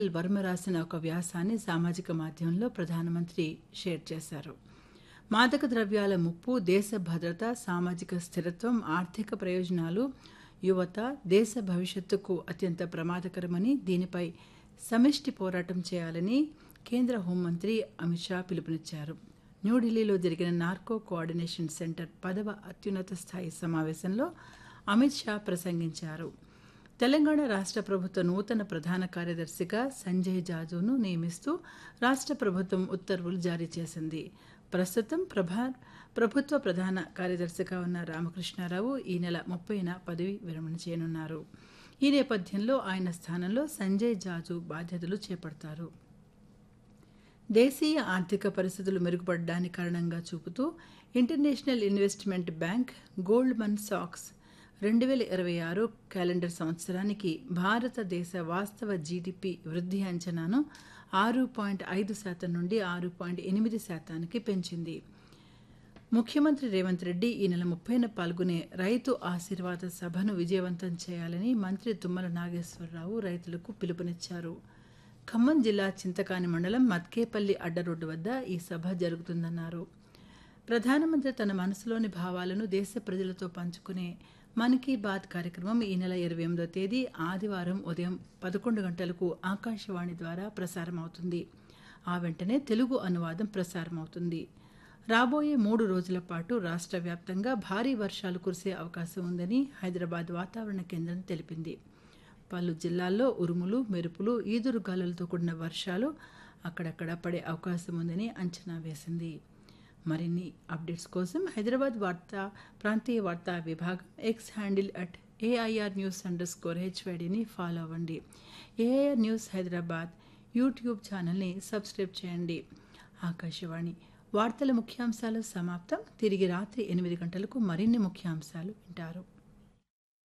వర్మ రాసిన ఒక వ్యాసాన్ని సామాజిక మాధ్యమంలో ప్రధానమంత్రి షేర్ చేశారు మాదక ద్రవ్యాల ముప్పు దేశ భద్రత సామాజిక స్థిరత్వం ఆర్థిక ప్రయోజనాలు యువత దేశ భవిష్యత్తుకు అత్యంత ప్రమాదకరమని దీనిపై సమిష్టి పోరాటం చేయాలని కేంద్ర హోంమంత్రి అమిత్ షా పిలుపునిచ్చారు న్యూఢిల్లీలో జరిగిన నార్కో కోఆర్డినేషన్ సెంటర్ పదవ అత్యున్నత స్థాయి సమావేశంలో అమిత్ షా ప్రసంగించారు తెలంగాణ రాష్ట్ర ప్రభుత్వ నూతన ప్రధాన కార్యదర్శిగా సంజయ్ జాజును నియమిస్తూ రాష్ట్ర ప్రభుత్వం ఉత్తర్వులు జారీ చేసింది ప్రస్తుతం ప్రభా ప్రభుత్వ ప్రధాన కార్యదర్శిగా ఉన్న రామకృష్ణారావు ఈ నెల ముప్పైన పదవి విరమణ చేయనున్నారు ఈ నేపథ్యంలో ఆయన స్థానంలో సంజయ్ జాజు బాధ్యతలు చేపడతారు దేశీయ ఆర్థిక పరిస్థితులు మెరుగుపడడాన్ని కారణంగా చూపుతూ ఇంటర్నేషనల్ ఇన్వెస్ట్మెంట్ బ్యాంక్ గోల్డ్మన్ సాక్స్ రెండు వేల ఇరవై ఆరు క్యాలెండర్ సంవత్సరానికి భారతదేశ వాస్తవ జీడిపి వృద్ధి అంచనాను ఆరు పాయింట్ ఐదు శాతం నుండి ఆరు పాయింట్ ఎనిమిది శాతానికి పెంచింది ముఖ్యమంత్రి రేవంత్ రెడ్డి ఈ నెల ముప్పైన పాల్గొనే రైతు ఆశీర్వాద సభను విజయవంతం చేయాలని మంత్రి తుమ్మల నాగేశ్వరరావు రైతులకు పిలుపునిచ్చారు ఖమ్మం జిల్లా చింతకాని మండలం మత్కేపల్లి అడ్డరోడ్డు వద్ద ఈ సభ జరుగుతుందన్నారు ప్రధానమంత్రి తన మనసులోని భావాలను దేశ ప్రజలతో పంచుకునే మన్ కీ బాత్ కార్యక్రమం ఈ నెల ఇరవై ఎనిమిదో తేదీ ఆదివారం ఉదయం పదకొండు గంటలకు ఆకాశవాణి ద్వారా ప్రసారం అవుతుంది ఆ వెంటనే తెలుగు అనువాదం ప్రసారం అవుతుంది రాబోయే మూడు రోజుల పాటు రాష్ట్ర వ్యాప్తంగా భారీ వర్షాలు కురిసే అవకాశం ఉందని హైదరాబాద్ వాతావరణ కేంద్రం తెలిపింది పలు జిల్లాల్లో ఉరుములు మెరుపులు ఈదురుగాలులతో కూడిన వర్షాలు అక్కడక్కడ పడే అవకాశం ఉందని అంచనా వేసింది మరిన్ని అప్డేట్స్ కోసం హైదరాబాద్ వార్తా ప్రాంతీయ వార్తా విభాగం X handle at AIR news underscore హెచ్వైడిని ఫాలో అవ్వండి ఏఐఆర్ న్యూస్ హైదరాబాద్ యూట్యూబ్ ఛానల్ని సబ్స్క్రైబ్ చేయండి ఆకాశవాణి వార్తల ముఖ్యాంశాలు సమాప్తం తిరిగి రాత్రి ఎనిమిది గంటలకు మరిన్ని ముఖ్యాంశాలు వింటారు